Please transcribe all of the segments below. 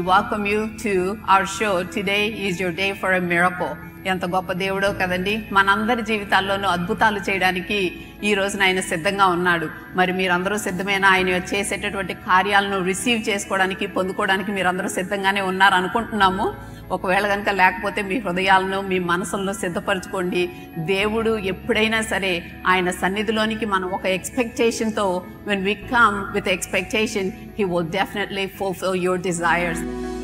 welcome you to our show. Today is your day for a miracle. ఎంత గొప్ప దేవుడో కదండి మనందరి జీవితాల్లోనూ అద్భుతాలు చేయడానికి ఈ రోజున ఆయన సిద్ధంగా ఉన్నాడు మరి మీరందరూ సిద్ధమైన ఆయన చేసేటటువంటి కార్యాలను రిసీవ్ చేసుకోవడానికి పొందుకోవడానికి మీరందరూ సిద్ధంగానే ఉన్నారు అనుకుంటున్నాము ఒకవేళ కనుక లేకపోతే మీ హృదయాలను మీ మనసులను సిద్ధపరచుకోండి దేవుడు ఎప్పుడైనా సరే ఆయన సన్నిధిలోనికి మనం ఒక ఎక్స్పెక్టేషన్తో when we come with expectation he will definitely fulfil your desires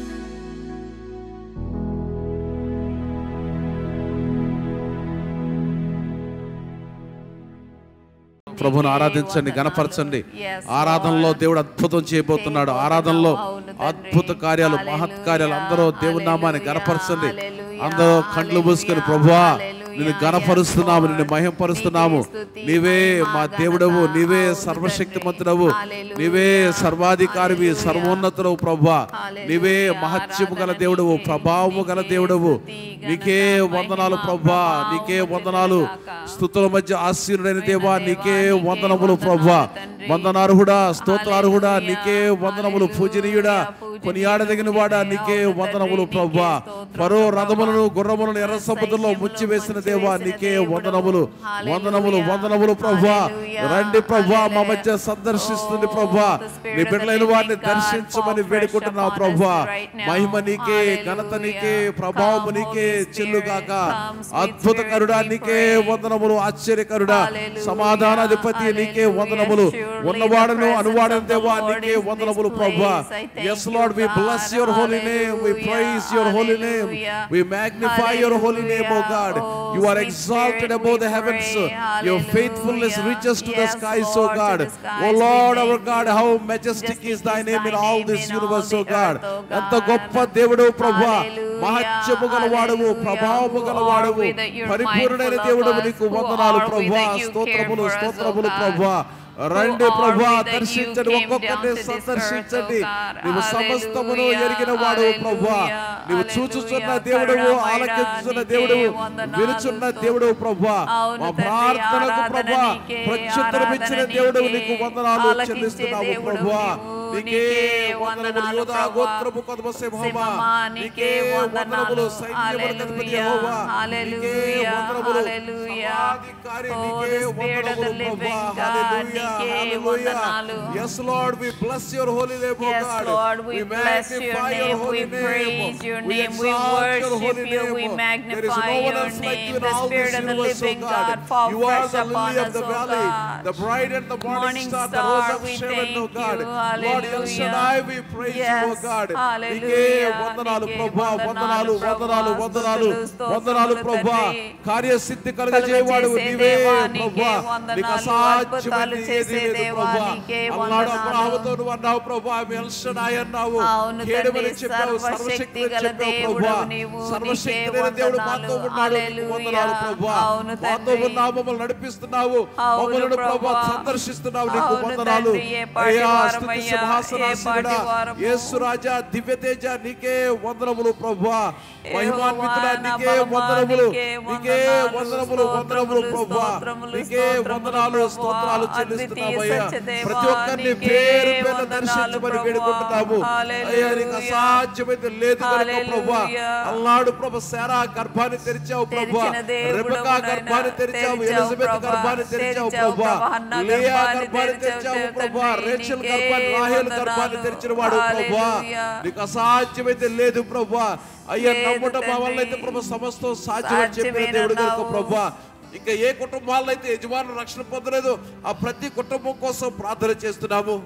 ప్రభును ఆరాధించండి గణపరచండి Yes, ఆరాధనలో దేవుడు అద్భుతం చేయబోతున్నాడు ఆరాధనలో అవును తండ్రి. అద్భుత కార్యాలు Hallelujah. మహత్ కార్యాలు అందరూ దేవుని నామాన్ని Hallelujah. గణపరచండి Hallelujah. అందరూ కండ్లు మూసుకొని ప్రభువా Hallelujah. నిన్ను గణపరుస్తున్నాము Yes, నిన్ను Lord. మహింపరుస్తున్నాము నీకే స్తుతి, నీవే మహిమ, మా ఘనత. దేవుడవు నీవే అవును సర్వశక్తిమంతుడవు తండ్రి. నీవే Hallelujah. సర్వాధికారివి Hallelujah. సర్వోన్నతుడవు ప్రభువా Hallelujah. నీవే మహత్యము గల ఆరాధన దేవుడవు నీకే. ప్రభావము గల నీకే దేవుడవు స్తుతి, నీకే ఘనత, వందనాలు మహిమ, ప్రభా ప్రభావము నీకే కలుగును వందనాలు గాక. స్థుతుల మధ్య ఆశీనుడైన దేవా దేవా, నీకే నీకే వందనములు వందనాలు ప్రభా తండ్రి. వందనార్హుడా స్తోత్రార్హుడా హల్లెలూయా, నీకే వందనములు హల్లెలూయా, పూజనీయుడా పూజనీయుడు కొనియాడదగిన వాడా నీకే అవును వందనములు తండ్రి, ప్రభా నీకే స్తోత్రం పరో ప్రభా. రథములను గుర్రములను ఎర్ర సముద్రంలో సైన్యములు ముంచివేసిన దేవా ముంచివేసిన నీకే దేవుడు. వందనములు హల్లెలూయా, వందనములు వందనములు ప్రభా హల్లెలూయా, రండి ప్రభా మా హల్లెలూయా. మధ్య సందర్శిస్తుంది Oh, ప్రభా the Spirit నీ of the బిడ్డలైన living వారిని God, దర్శించమని fall వేడుకుంటున్నావు fresh upon us ప్రభా right now. మహిమ నీకే Hallelujah. ఘనత నీకే ప్రభావము Come, నీకే Holy చెల్లుగాక Spirit. Come, sweet అద్భుత కరుడా Spirit, we నీకే pray. వందనములు ఆశ్చర్యకరుడా Hallelujah. సమాధానాధిపతి నీకే Hallelujah. వందనములు Surely ఉన్నవాడను the presence అనువాడని of the దేవా Lord నీకే is this వందనములు place. ప్రభా I thank yes you, Lord we God. Bless your holy name we Hallelujah. Praise your holy name Hallelujah. We magnify your holy name o god Hallelujah. you are Oh, sweet exalted Spirit, above we the heavens pray. your faithfulness Hallelujah. reaches to the Yes, skies o Lord, to god the skies o we lord our thank god you. how majestic is thy name in all this in all universe the o god earth, O ఎంత God. గొప్ప దేవుడు ప్రభా Hallelujah. మహత్యము గలవాడవు Hallelujah. ప్రభావము Who గలవాడవు are we that you're పరిపూర్ణుడైన mindful of దేవుడు us? నీకు Who వందనాలు are we ప్రభా that you care స్తోత్రములు for us, O స్తోత్రములు God? ప్రభా రండి Who are ప్రభా we that you దర్శించండి came ఒక్కొక్కరిని down to this సందర్శించండి earth, O God? నీవు సమస్తమును Hallelujah. ఎరిగిన వాడు ప్రభా Hallelujah. నీవు చూచుచున్న Hallelujah. దేవుడవు కరుణామయుడా, ఆలకించుచున్న నీకే దేవుడవు వందనాలు, వినుచున్న స్తోత్రం. దేవుడవు ప్రభా అవును మా తండ్రి, ప్రార్థనకు ఆరాధన ప్రభా నీకే, ప్రత్యుత్తరమిచ్చిన ఆరాధన దేవుడవు నీకే, నీకు వందనాలు ఆలకించే చెల్లిస్తున్నాము దేవుడవు ప్రభా నీవు, నీకే నీకే వందనములు వందనాలు యోధా ప్రభా. గోత్రము కొదమ సింహమా సింహమా, నీకే నీకే వందనములు వందనాలు. సైన్యములకు అధిపతి హల్లెలూయా, యెహోవా నీకే హల్లెలూయా, వందనములు హల్లెలూయా. సర్వాధికారి Oh, నీకే the Spirit of the వందనములు living ప్రభా God, హల్లెలూయా నీకే హల్లెలూయా వందనాలు. yes lord we bless your holy name o Yes, god Lord, we bless your magnify name, we holy praise your we name, we exalt your worship holy you, name. we there is magnify no one your else like you name. in The all Spirit this of the universe, O living God. God, fall you are fresh the upon lily of us, the O valley God. the bright and the morning, Morning star, the star, rose of we Sharon, O thank God. you. Lord El Hallelujah. Shaddai, we praise you, O Yes, God. నీకే hallelujah. వందనాలు నీకే ప్రభా వందనాలు వందనాలు వందనాలు ప్రభా. వందనాలు స్తుతులు, వందనాలు స్తోత్రములు ప్రభా తండ్రి. కార్యసిద్ధి కలగజేవాడు కలుగజేసే నీవే దేవా, నీకే ప్రభా నీకు వందనాలు. అసాధ్యమైనది అద్భుతాలు ఏదీ చేసే లేదు దేవా, ప్రభా నీకే అన్నాడు వందనాలు. అబ్రాహముతో నువ్వు అన్నావు ప్రభా మెల్షడాయ్ అన్నావు అవును కేడమని తండ్రి, చెప్పావు సర్వశక్తి సర్వశక్తి గల చెప్పావు దేవుడవు ప్రభా నీవు, సర్వశక్తి నీకే లేని దేవుడు మాతో వందనాలు. ఉన్నాడు నీకు వందనాలు హల్లెలూయా. ప్రభా అవును మాతో తండ్రి. ఉన్నావు మమ్మల్ని నడిపిస్తున్నావు అవును మమ్మల్ని ప్రభా ప్రభా. సందర్శిస్తున్నావు నీకు అవును వందనాలు తండ్రి, ఏ పాటి అయ్యా వారమయ్యా, స్తుతి ఏ సింహాసనాసీనుడా పాటి వారము. యేసు రాజా దివ్యతేజ నీకే వందనములు ప్రభా మహిమాన్వితుడా యెహోవా, నా నీకే బలమా, వందనములు నీకే నీకే వందనములు వందనములు స్తోత్రములు, ప్రభా స్తోత్రములు, నీకే స్తోత్రములు వందనాలు ప్రభువా. స్తోత్రాలు అద్వితీయ చెల్లిస్తున్నామయ్యా సత్యదేవా, ప్రతి ఒక్కరిని నీకే పేరు పేరు వందనాలు దర్శించమని ప్రభువా. వేడుకుంటున్నాము అయ్యా నీకు హల్లెలూయా. అసాధ్యమైతే లేదు కనుక ప్రభా హల్లెలూయా. అల్లాడు ప్రభా శారా గర్భాన్ని తెరిచావు ప్రభా తెరిచిన దేవుడవు రెబకా నాయనా. గర్భాన్ని తెరిచావు తెరిచావు ఎలిజబెత్ ప్రభా. గర్భాన్ని తెరిచావు తెరిచావు ప్రభా ప్రభా. హన్నా లియా గర్భాన్ని గర్భాన్ని తెరిచావు తెరిచావు ప్రభా తండ్రి. రేచల్ నీకే గర్భాన్ని రాహేల్ వందనాలు. గర్భాన్ని తెరిచిన వాడు ప్రభా హల్లెలూయా. నీకు అసాధ్యమైతే లేదు ప్రభా అయ్యా లేదు నమ్ముట మా వల్ల అయితే తండ్రి. ప్రభా సమస్తం సాధ్యమని చెప్పిన దేవుడు కనుక సాధ్యమేనన్నావు. ప్రభా ఇంకా ఏ కుటుంబాల్లో అయితే యజమానులు రక్షణ పొందలేదు ఆ ప్రతి కుటుంబం కోసం ప్రార్థన చేస్తున్నాము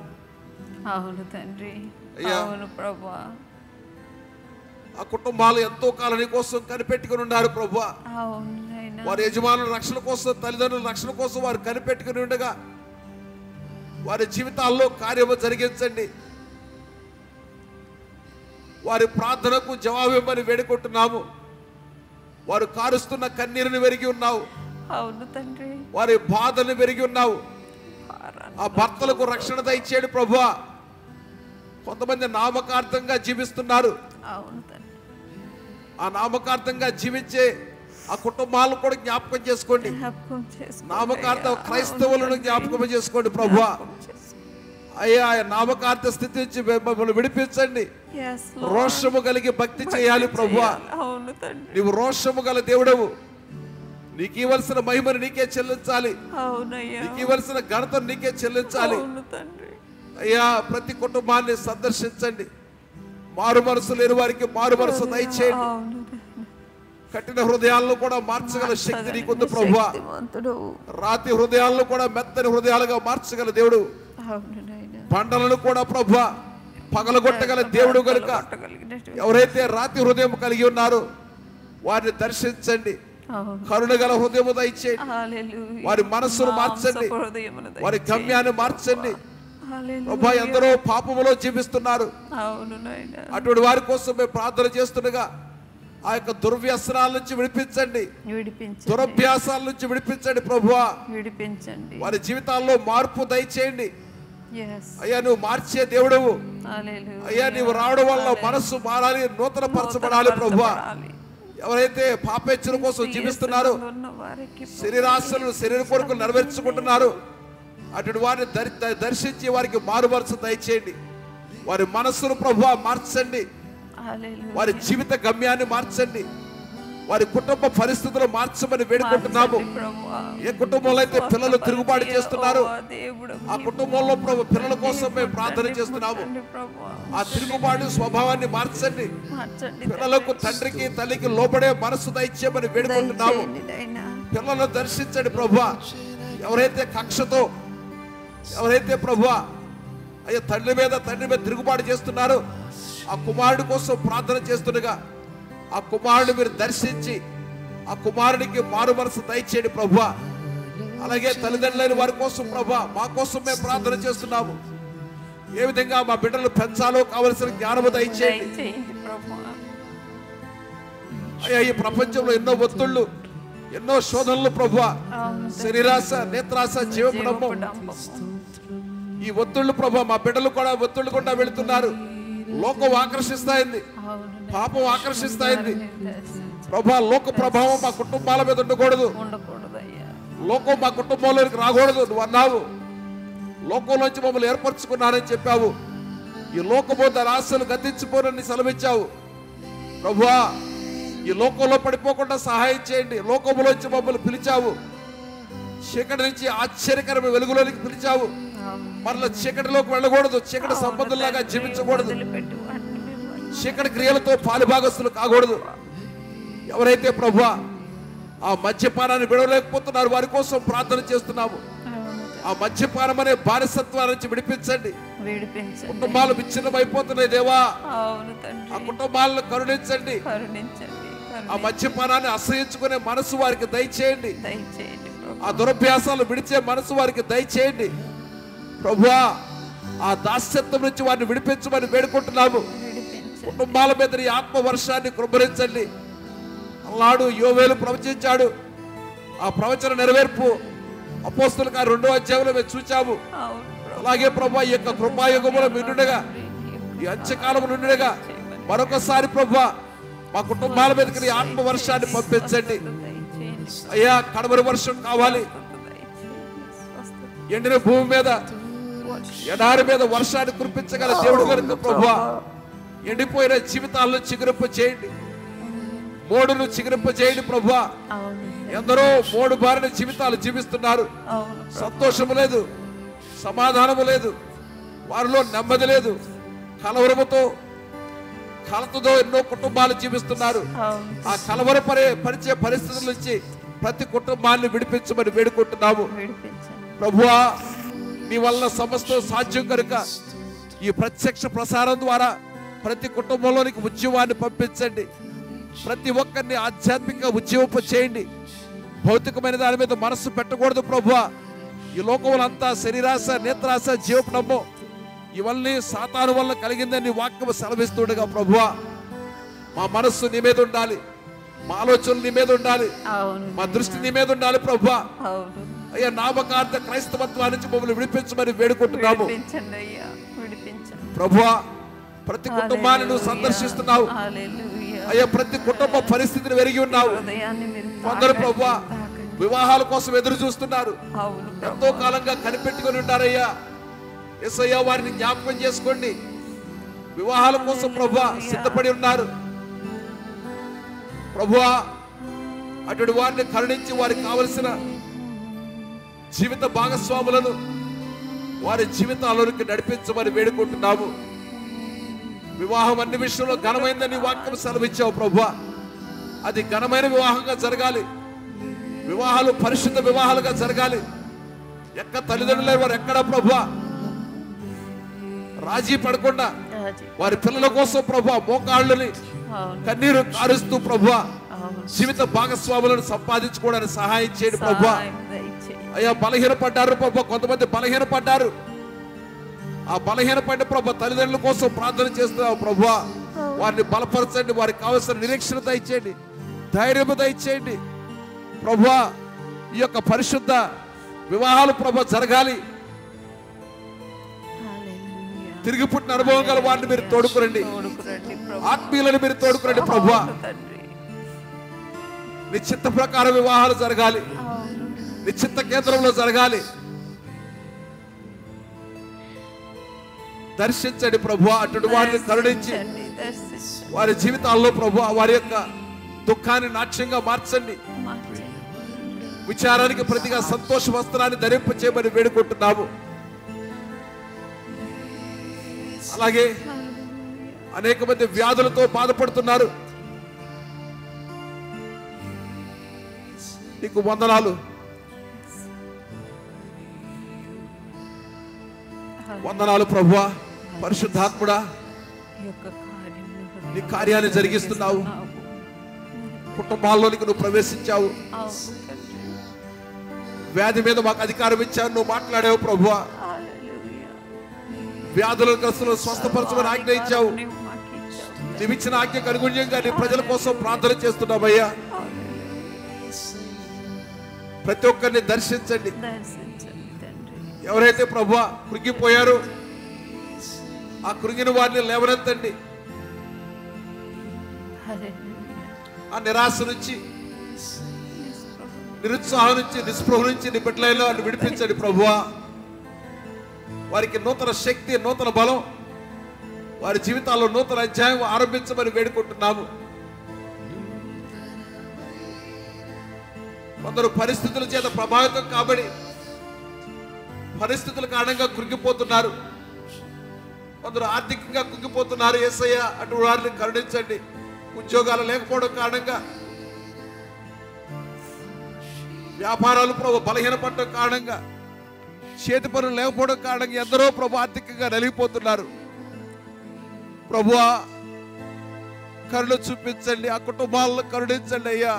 అవును తండ్రి అయ్యా. అవును ప్రభా ఆ కుటుంబాలు ఎంతో కాలం నీ కోసం కనిపెట్టుకుని ఉన్నారు ప్రభా అవును నాయనా. వారి యజమానుల రక్షణ కోసం తల్లిదండ్రుల రక్షణ కోసం వారు కనిపెట్టుకుని ఉండగా వారి జీవితాల్లో కార్యము జరిగించండి వారి ప్రార్థనకు జవాబిమ్మని వేడుకుంటున్నాము వారు కారుస్తున్న కన్నీరుని వెరిగి ఉన్నావు అవును తండ్రి వారి బాధను వెరిగి ఉన్నావు ఆరాధన. ఆ భర్తలకు రక్షణ దయచేయడు ప్రభా కొంతమంది నామకార్థంగా జీవిస్తున్నారు అవును తండ్రి ఆ నామకార్థంగా జీవించే ఆ కుటుంబాలను కూడా జ్ఞాపకం చేసుకోండి జ్ఞాపకం చేసుకోండి నామకార్థ అయ్యా. క్రైస్తవులను అవును తండ్రి. జ్ఞాపకం చేసుకోండి ప్రభా జ్ఞాపకం చేసుకోండి. అయ్యా ఆ నామకార్థ స్థితి నుంచి మమ్మల్ని విడిపించండి Yes, రోషము కలిగి భక్తి చేయాలి ప్రభువా అవును తండ్రి నీవు రోషము గల దేవుడవు నీకు ఇవ్వాల్సిన మహిమను నీకే చెల్లించాలి అవునయ్యా నీకు ఇవ్వాల్సిన ఘనతను నీకే చెల్లించాలి అవును తండ్రి అయ్యా ప్రతి కుటుంబాన్ని సందర్శించండి మారు మనసు లేని వారికి మారు మనసు దయచేయండి అవును కఠిన హృదయాలను కూడా మార్చగల శక్తి నీకుంది ప్రభువా శక్తివంతుడు రాతి హృదయాలను కూడా మెత్తని హృదయాలుగా మార్చగల దేవుడు అవును నాయనా బండలను కూడా ప్రభువా పగలగొట్టగల దేవుడు కనుక కొట్టగలిగినటువంటి ఎవరైతే రాతి హృదయం కలిగి ఉన్నారో వారిని దర్శించండి అవును కరుణగల హృదయము దయచేయండి హల్లెలూయా వారి మనస్సును మార్చండి మాంసపు హృదయమును వారి దయచేయి. గమ్యాన్ని మార్చండి హల్లెలూయా. ప్రభా ఎందరో పాపములో జీవిస్తున్నారు అవును నాయనా అటువంటి వారి కోసం మేము ప్రార్థన చేస్తుండగా ఆ యొక్క దుర్వ్యసనాల నుంచి విడిపించండి విడిపించండి దురభ్యాసాల నుంచి విడిపించండి ప్రభువా విడిపించండి వారి జీవితాల్లో మార్పు దయచేయండి ఎస్ అయ్యా నువ్వు మార్చే దేవుడవు హల్లెలూయా అయ్యా నీవు రావడం వల్ల మనస్సు మారాలి నూతన పరచబడాలి ప్రభువా పరచబడాలి. ఎవరైతే పాపేచ్చిన కోసం జీవిస్తున్నారో ఉన్న వారికి శరీరాశలను శరీర కొరకు నెరవేర్చుకుంటున్నారు అటువంటి వారిని దరి ద- దర్శించి వారికి మారుమనసు దయచేయండి వారి మనస్సును ప్రభు మార్చండి హల్లెలూయా వారి జీవిత గమ్యాన్ని మార్చండి వారి కుటుంబ పరిస్థితులు మార్చమని వేడుకుంటున్నాము మార్చండి ప్రభువా. ఏ కుటుంబంలో అయితే పిల్లలు తిరుగుబాటు చేస్తున్నారు ఓ దేవుడు ఆ కుటుంబంలో ప్రభు పిల్లల కోసం మేము ప్రార్థన చేస్తున్నాము ముట్టండి ప్రభువా. ఆ తిరుగుబాటు స్వభావాన్ని మార్చండి మార్చండి పిల్లలకు తండ్రికి తల్లికి లోబడే మనసు దయచేయమని వేడుకుంటున్నాము దయచేయండి నాయనా. పిల్లలను దర్శించండి ప్రభువా ఎవరైతే కక్షతో ఎవరైతే ప్రభువా అయ్యా తండ్రి మీద తండ్రి మీద తిరుగుబాటు చేస్తున్నారో ఆ కుమారుడి కోసం ప్రార్థన చేస్తుండగా ఆ కుమారుడు మీరు దర్శించి ఆ కుమారుడికి మారు మనసు దయచేయండి ప్రభువా అలాగే తల్లిదండ్రులైన వారి కోసం ప్రభా మా కోసం మేము ప్రార్థన చేస్తున్నాము ఏ విధంగా మా బిడ్డలు పెంచాలో కావలసిన జ్ఞానము దయచేయండి దయచేయండి ప్రభువా. అయ్యా ఈ ప్రపంచంలో ఎన్నో ఒత్తుళ్ళు ఎన్నో శోధనలు ప్రభువా అవును శరీరాశ నేత్రాశ జీవపడము డంబము. ఈ ఒత్తుళ్ళు ప్రభా మా బిడ్డలు కూడా ఒత్తుళ్ళు గుండా వెళుతున్నారు లోకం ఆకర్షిస్తాయింది అవును పాపం ఆకర్షిస్తాయింది దర్శించు. ప్రభా లోక ప్రభావం మా కుటుంబాల మీద ఉండకూడదు ఉండకూడదయ్యా లోకం మా కుటుంబంలోకి రాకూడదు నువ్వు అన్నావు లోకంలోంచి మమ్మల్ని ఏర్పరచుకున్నానని చెప్పావు ఈ లోకము దాని ఆశలు గతించిపోనని సెలవిచ్చావు ప్రభువా ఈ లోకంలో పడిపోకుండా సహాయం చేయండి లోకములోంచి మమ్మల్ని పిలిచావు చీకటి నుంచి ఆశ్చర్యకరమైన వెలుగులోనికి పిలిచావు అవును. మరల చీకటిలోకి వెళ్ళకూడదు చీకటి సంబంధుల్లాగా జీవించకూడదు వదిలిపెట్టు వాటిని మిమ్మల్ని. చీకటి క్రియలతో పాలుభాగస్తులు కాకూడదు ఎవరైతే ప్రభు ఆ మద్యపానాన్ని విడవలేకపోతున్నారు వారి కోసం ప్రార్థన చేస్తున్నాము అవును. ఆ మద్యపానం అనే బానిసత్వాల నుంచి విడిపించండి విడిపించండి కుటుంబాలు విచ్ఛిన్నం అయిపోతున్నాయి దేవా అవును ఆ తండ్రి కుటుంబాలను కరుణించండి కరుణించండి ఆ కరుణించండి. మద్యపానాన్ని అసహించుకునే మనసు వారికి దయచేయండి దయచేయండి ప్రభు ఆ దురభ్యాసాలు విడిచే మనసు వారికి దయచేయండి ప్రభువా ఆ దాస్యత్వం నుంచి వారిని విడిపించమని వేడుకుంటున్నాము విడిపించండి కుటుంబాల మీద నీ ఆత్మ వర్షాన్ని కృపరించండి అల్లాడు యోవేలు ప్రవచించాడు ఆ ప్రవచన నెరవేర్పు అపోస్తుల గారు రెండో అధ్యాయంలో మేము చూచాము అవును ప్రభు. అలాగే ప్రభా ఈ యొక్క కృపాయుగములో మిన్నుండగా ఈ అంత్యకాలము నుండిగా మరొకసారి ప్రభా మా కుటుంబాల మీదకి నీ ఆత్మ వర్షాన్ని పంపించండి దయచేయండి అయ్యా కడవరి వర్షం కావాలి దయచేయండి స్వస్థత ఎండిన భూమి మీద ఎడారి మీద వర్షాన్ని కురిపించగల దేవుడు కనుక ప్రభా ఎండిపోయిన జీవితాలను చిగురింప చేయండి మోడును చిగురింప చేయండి ప్రభా అవును ఎందరో మోడు బారిన జీవితాలు జీవిస్తున్నారు అవును సంతోషము లేదు సమాధానము లేదు వారిలో నెమ్మది లేదు కలవరముతో కలతతో ఎన్నో కుటుంబాలు జీవిస్తున్నారు అవును ఆ కలవరపరే పరిచే పరిస్థితుల నుంచి ప్రతి కుటుంబాన్ని విడిపించమని వేడుకుంటున్నాము విడిపించండి ప్రభువా నీ వల్ల సమస్తం సాధ్యం కనుక ఈ ప్రత్యక్ష ప్రసారం ద్వారా ప్రతి కుటుంబంలోనికి ఉద్యమాన్ని పంపించండి ప్రతి ఒక్కరిని ఆధ్యాత్మిక ఉద్యమింప చేయండి భౌతికమైన దాని మీద మనస్సు పెట్టకూడదు ప్రభువా ఈ లోకములు అంతా శరీరాశ నేత్రాశ జీవపడము ఇవన్నీ సాతాను వల్ల కలిగిందని వాక్యము సెలవిస్తుండగా ప్రభువా మా మనస్సు నీ మీద ఉండాలి మా ఆలోచనలు నీ మీద ఉండాలి అవును మా దృష్టి నీ మీద ఉండాలి ప్రభువా అవును అయ్యా నామకార్థ క్రైస్తవత్వాన్ని నుంచి మమ్మల్ని విడిపించమని వేడుకుంటున్నాము విడిపించండి అయ్యా విడిపించండి ప్రభువా ప్రతి కుటుంబాన్ని నువ్వు హల్లెలూయా. సందర్శిస్తున్నావు హల్లెలూయా. అయ్యా ప్రతి కుటుంబ పరిస్థితిని వెరిగి ఉన్నావు హృదయాన్ని మీరు కొందరు తాకండి, ప్రభువా తాకండి. వివాహాల కోసం ఎదురు చూస్తున్నారు అవును ఎంతో కాలంగా కనిపెట్టుకొని ఉంటారయ్యా ఎస్ఐయా వారిని జ్ఞాపకం చేసుకోండి వివాహాల కోసం ప్రభా సిద్ధపడి ఉన్నారు ప్రభువా అటువంటి వారిని కరుణించి వారికి కావలసిన జీవిత భాగస్వాములను వారి జీవితాల్లోనికి నడిపించమని వేడుకుంటున్నాము వివాహం అన్ని విషయంలో ఘనమైందని వాక్యం సెలవిచ్చావు ప్రభు అది ఘనమైన వివాహంగా జరగాలి వివాహాలు పరిశుద్ధ వివాహాలుగా జరగాలి ఎక్క తల్లిదండ్రులు వారు ఎక్కడ ప్రభు రాజీ పడకుండా రాజీ. వారి పిల్లల కోసం ప్రభు మోకాళ్ళని అవును కన్నీరు కారుస్తూ ప్రభు అవును జీవిత భాగస్వాములను సంపాదించుకోవడానికి సహాయం చేయండి ప్రభు సహాయం దయచేయి. అయ్యా బలహీనపడ్డారు ప్రభు కొంతమంది బలహీనపడ్డారు ఆ బలహీనపడిన ప్రభు తల్లిదండ్రుల కోసం ప్రార్థన చేస్తున్నావు ప్రభు వారిని బలపరచండి వారికి కావలసిన నిరీక్షణ దయచేయండి ధైర్యము దయచేయండి ప్రభు ఈ యొక్క పరిశుద్ధ వివాహాలు ప్రభు జరగాలి హల్లెలూయా. తిరిగి పుట్టిన అనుభవం గల వారిని మీరు తోడుకురండి తోడుకురండి ప్రభు. ఆత్మీయులను మీరు తోడుకురండి ప్రభు అవును తండ్రి. నీ చిత్త ప్రకారం వివాహాలు జరగాలి అవును. నీ చిత్త కేంద్రంలో జరగాలి దర్శించండి ప్రభు అటువంటి వారిని కరుణించి దర్శించండి, దర్శించండి. వారి జీవితాల్లో ప్రభు వారి యొక్క దుఃఖాన్ని నాట్యంగా మార్చండి మార్చండి. విచారానికి ప్రతిగా సంతోష వస్త్రాన్ని ధరింప చేయమని వేడుకుంటున్నాము అలాగే అనేక మంది వ్యాధులతో బాధపడుతున్నారు నీకు వందనాలు వందనాలు ప్రభువా పరిశుద్ధాత్ముడా ఈ యొక్క కార్యమును నీ కార్యాన్ని జరిగిస్తున్నావు కుటుంబాల్లోనికి నువ్వు ప్రవేశించావు అవును తండ్రి. వ్యాధి మీద మాకు అధికారం ఇచ్చావు నువ్వు మాట్లాడావు ప్రభువా హల్లెలూయా. వ్యాధుల గ్రస్తులను స్వస్థపరచమని ఆజ్ఞ ఇచ్చావు నీవు మాకు ఇచ్చావు. నీవు ఇచ్చిన ఆజ్ఞకు అనుగుణ్యంగా నీ ప్రజల కోసం ప్రార్థన చేస్తున్నామయ్యా ప్రతి ఒక్కరిని దర్శించండి దర్శించండి తండ్రి ఎవరైతే ప్రభు కృంగిపోయారో ఆ కృంగిన వారిని లేవనెత్తండి హల్లెలూయా. ఆ నిరాశ నుంచి నిరుత్సాహం నుంచి నిస్పృహ నుంచి నీ బిడ్డలలో అని విడిపించండి ప్రభువా వారికి నూతన శక్తి నూతన బలం వారి జీవితాల్లో నూతన అధ్యాయం ఆరంభించమని వేడుకుంటున్నాము కొందరు పరిస్థితుల చేత ప్రభావితం కాబడి పరిస్థితుల కారణంగా కృంగిపోతున్నారు కొందరు ఆర్థికంగా కుంగిపోతున్నారు ఏసయ్య అటు వారిని కరుణించండి ఉద్యోగాలు లేకపోవడం కారణంగా వ్యాపారాలు ప్రభు బలహీనపడడం కారణంగా చేతి పనులు లేకపోవడం కారణంగా ఎందరో ప్రభు ఆర్థికంగా నలిగిపోతున్నారు ప్రభువా కరుణ చూపించండి ఆ కుటుంబాలను కరుణించండి అయ్యా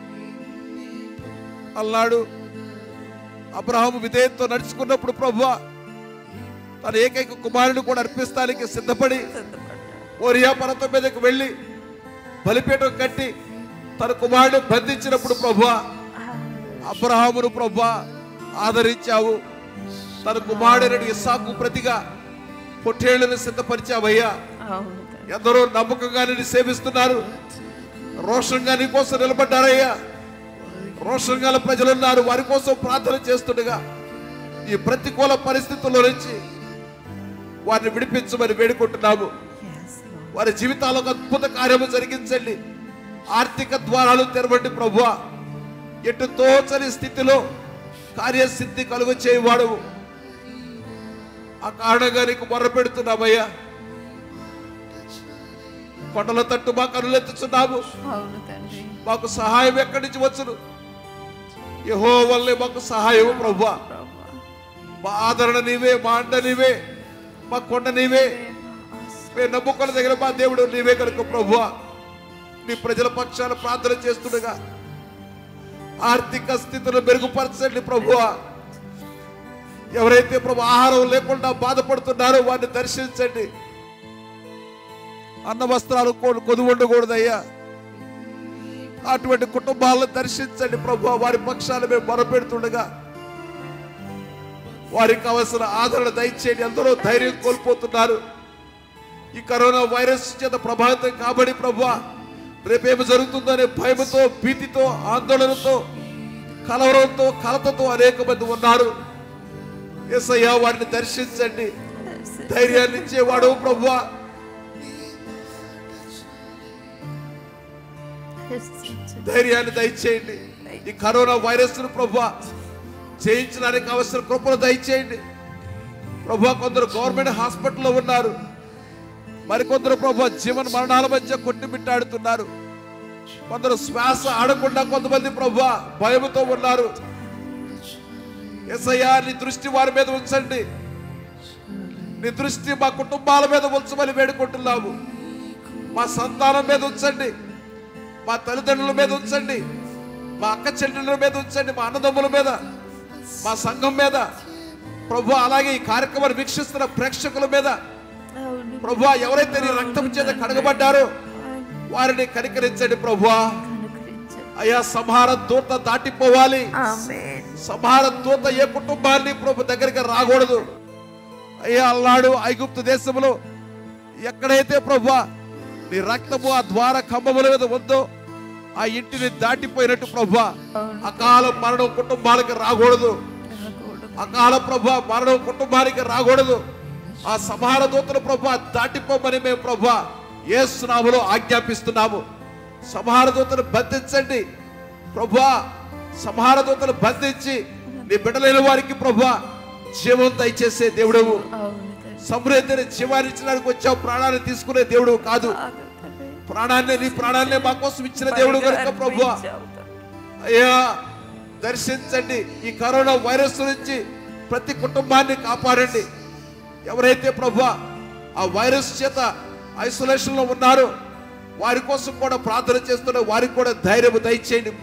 అన్నాడు అబ్రహాము విధేయతతో నడుచుకున్నప్పుడు ప్రభువా తన ఏకైక కుమారుని కూడా అర్పిస్తానికి సిద్ధపడి ఓరియా పర్వతం మీదకు వెళ్ళి బలిపీఠం కట్టి తన కుమారుడు బంధించినప్పుడు ప్రభువా అబ్రహామును ప్రభా ఆదరించావు తన కుమారుడు ఇస్సాకు ప్రతిగా పొట్టేళ్లను సిద్ధపరిచావయ్యా అవును తండ్రి. ఎందరో నమ్మకంగా నిన్ను సేవిస్తున్నారు రోషంగా నీ కోసం నిలబడ్డారయ్యా రోషం గల ప్రజలున్నారు వారి కోసం ప్రార్థన చేస్తుండగా ఈ ప్రతికూల పరిస్థితుల్లో నుంచి వారిని విడిపించమని వేడుకుంటున్నాము Yes, Lord. వారి జీవితాల్లో ఒక అద్భుత కార్యము జరిగించండి ఆర్థిక ద్వారాలు తెరవండి ప్రభువా ఎటు తోచని స్థితిలో కార్యసిద్ధి కలుగు చేయవాడు ఆ కారణంగా నీకు మొర్ర పెడుతున్నామయ్యా కొండల తట్టు మా కనులెత్తుచున్నాము అవును తండ్రి మాకు సహాయం ఎక్కడి నుంచి వచ్చును యహో వల్లే మాకు సహాయం ప్రభువా ప్రభా మా ఆదరణ నీవే మా అండ నీవే మా కొండ నీవే మేము నమ్ముకున్న దగ్గర మా దేవుడు నీవే కనుక ప్రభువా నీ ప్రజల పక్షాన ప్రార్థన చేస్తుండగా ఆర్థిక స్థితిని మెరుగుపరచండి ప్రభువా ఎవరైతే ప్రభు ఆహారం లేకుండా బాధపడుతున్నారో వారిని దర్శించండి అన్న వస్త్రాలు కొ- కొదువు ఉండకూడదయ్యా అటువంటి కుటుంబాలను దర్శించండి ప్రభు వారి పక్షాన మేము మొరపెడుతుండగా వారికి కావలసిన ఆదరణ దయచేయండి ఎందరో ధైర్యం కోల్పోతున్నారు ఈ కరోనా వైరస్ చేత ప్రభావితం కాబడి ప్రభు రేపేమి జరుగుతుందనే భయంతో భీతితో ఆందోళనతో కలవరంతో కలతతో అనేక మంది ఉన్నారు ఎస్ఐయా వారిని దర్శించండి ధైర్యాన్ని ఇచ్చేవాడు ప్రభా ధైర్యాన్ని దయచేయండి ఈ కరోనా వైరస్ ను ప్రభా జయించడానికి అవసరం కృపను దయచేయండి ప్రభా కొందరు గవర్నమెంట్ హాస్పిటల్లో ఉన్నారు మరికొందరు ప్రభా జీవన మరణాల మధ్య కొట్టుమిట్టాడుతున్నారు కొందరు శ్వాస ఆడకుండా కొంతమంది ప్రభా భయముతో ఉన్నారు ఎస్ఐయా నీ దృష్టి వారి మీద ఉంచండి నీ దృష్టి మా కుటుంబాల మీద ఉంచమని వేడుకుంటున్నాము మా సంతానం మీద ఉంచండి మా తల్లిదండ్రుల మీద ఉంచండి మా అక్క చెల్లెళ్ళ మీద ఉంచండి మా అన్నదమ్ముల మీద మా సంఘం మీద ప్రభు అలాగే ఈ కార్యక్రమాన్ని వీక్షిస్తున్న ప్రేక్షకుల మీద అవును ప్రభు ఎవరైతే నీ రక్తం చేత కడగబడ్డారో వారిని కనికరించండి ప్రభు అనుగ్రహించండి అయ్యా సంహార దూత దాటిపోవాలి ఆమేన్ సంహార దూత ఏ కుటుంబాన్ని ప్రభు దగ్గరికి రాకూడదు అయ్యా అల్లాడు ఐగుప్తు దేశంలో ఎక్కడైతే ప్రభు నీ రక్తము ఆ ద్వార కంబముల మీద ఉందో ఆ ఇంటిని దాటిపోయినట్టు ప్రభు అకాల మరణం కుటుంబాలకు రాకూడదు రాకూడదు. అకాల ప్రభు మరణం కుటుంబానికి రాకూడదు ఆ సంహార దూతలు ప్రభు దాటిపోమని మేము ప్రభు ఏ స్నాములో ఆజ్ఞాపిస్తున్నాము సంహార దూతను బంధించండి ప్రభు సంహార దూతను బంధించి నీ బిడ్డలైన వారికి ప్రభు జీవం దయచేసే దేవుడవు అవును తండ్రి. సమృద్ధిని జీవానించడానికి వచ్చావు ప్రాణాన్ని తీసుకునే దేవుడు కాదు కాదు తండ్రి. ప్రాణాన్ని నీ ప్రాణాన్ని మా కోసం ఇచ్చిన దేవుడు కనుక ప్రభు అర్పించావు తండ్రి. అయ్యా దర్శించండి ఈ కరోనా వైరస్ నుంచి ప్రతి కుటుంబాన్ని కాపాడండి ఎవరైతే ప్రభు ఆ వైరస్ చేత ఐసోలేషన్ లో ఉన్నారో వారి కోసం కూడా ప్రార్థన చేస్తున్న వారికి కూడా ధైర్యం దయచేయండి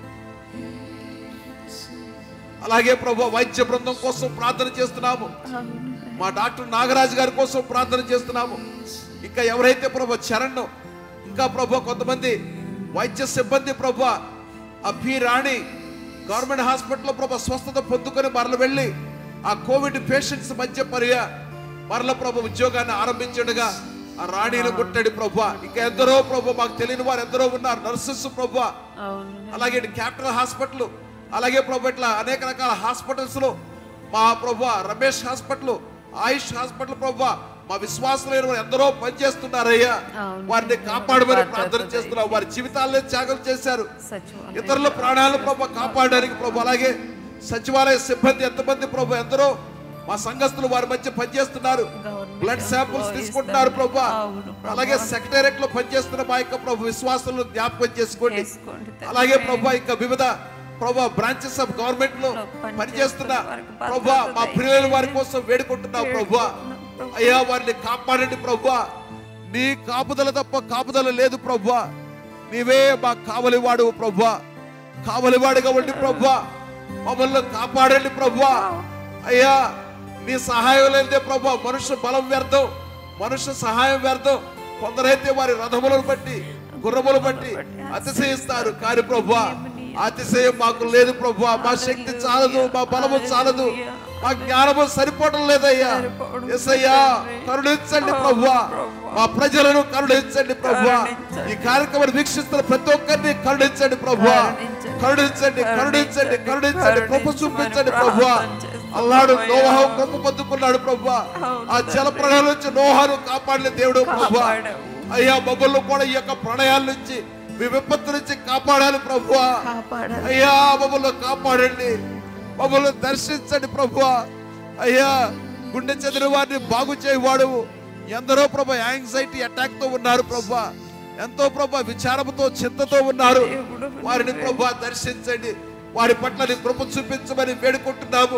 అలాగే ప్రభు వైద్య బృందం కోసం ప్రార్థన చేస్తున్నాము అవును మా డాక్టర్ నాగరాజు గారి కోసం ప్రార్థన చేస్తున్నాము ఇంకా ఎవరైతే ప్రభు చరణ్ ఇంకా ప్రభు కొంతమంది వైద్య సిబ్బంది ప్రభు ఆ పి రాణి గవర్నమెంట్ హాస్పిటల్లో ప్రభు స్వస్థత పొందుకొని మరల వెళ్ళి ఆ కోవిడ్ పేషెంట్స్ మధ్య పర్య మరల ప్రభు ఉద్యోగాన్ని ఆరంభించడుగా ఆ రాణిని ముట్టడి ప్రభు ఇంకా ఎందరో ప్రభు మాకు తెలియని వారు ఎందరో ఉన్నారు నర్సెస్ ప్రభు అవును అలాగే ఇటు క్యాపిటల్ హాస్పిటల్ అలాగే ప్రభు ఇట్లా అనేక రకాల హాస్పిటల్స్ లో మా ప్రభు రమేష్ హాస్పిటల్ ఆయుష్ హాస్పిటల్ ప్రభు మా విశ్వాసులైన వారు ఎందరో పనిచేస్తున్నారయ్యా అవును. వారిని కాపాడమని ప్రార్థన చేస్తున్నాం వారి జీవితాలనే త్యాగం చేశారు సచివాలయం ఇతరుల ప్రాణాలను ప్రభు కాపాడడానికి ప్రభు అలాగే సచివాలయ సిబ్బంది ఎంతమంది ప్రభు ఎందరో మా సంఘస్థులు వారి మధ్య పనిచేస్తున్నారు Government బ్లడ్ శాంపుల్స్ employees తీసుకుంటున్నారు ప్రభు అవును ప్రభు. అలాగే సెక్రటేరియట్ లో పనిచేస్తున్న మా యొక్క ప్రభు విశ్వాసులను జ్ఞాపకం చేసుకోండి చేసుకోండి తండ్రి. అలాగే ప్రభా ఇంకా వివిధ ప్రభా బ్రాంచెస్ ఆఫ్ గవర్నమెంట్ లో పని పనిచేస్తున్న వారికి భద్రత ప్రభా మా దయచేయండి. ప్రియుల వారి కోసం వేడుకుంటున్నాం ప్రభా వేడుకుంటున్నాం ప్రభా. అయ్యా వారిని కాపాడండి ప్రభా నీ కాపుదల తప్ప కాపుదల లేదు ప్రభా నీవే మా కావలివాడు ప్రభా కావలివాడుగా ఉండి ప్రభా మమ్మల్ని కాపాడండి ప్రభా అయ్యా నీ సహాయం లేదే ప్రభా మనుష్య బలం వ్యర్థం మనుష్య సహాయం వ్యర్థం కొందరైతే వారి రథములను బట్టి గుర్రములు బట్టి అతిశయిస్తారు కాని ప్రభా అతిశయం మాకు లేదు ప్రభా మా శక్తి చాలదు మా బలము చాలదు మా జ్ఞానము సరిపోవడం లేదయ్యా ఎస్అయ్యా కరుణించండి ప్రభా మా ప్రజలను కరుణించండి ప్రభా ఈ కార్యక్రమాన్ని వీక్షిస్తున్న ప్రతి ఒక్కరిని కరుణించండి ప్రభా కరుణించండి కరుణించండి కరుణించండి కృప చూపించండి ప్రభా అల్లాడు నోహం కృప పొందుకున్నాడు ప్రభా ఆ జల ప్రళయం నుంచి నోహాను కాపాడిన దేవుడు ప్రభా అయ్యా మమ్మల్ని కూడా ఈ యొక్క ప్రణయాల నుంచి మీ విపత్తు నుంచి కాపాడాలి ప్రభా కాపాడాలి అయ్యా మమ్మల్ని కాపాడండి మమ్మల్ని దర్శించండి ప్రభు అయ్యా గుండె చెదిరిన వారిని బాగు చేయవాడు ఎందరో ప్రభు యాంగ్జైటీ అటాక్ తో ఉన్నారు ప్రభు ఎంతో ప్రభు విచారముతో చింతతో ఉన్నారు దేవుడు వారిని ప్రభు దర్శించండి వారి పట్ల నీ కృప చూపించమని వేడుకుంటున్నాము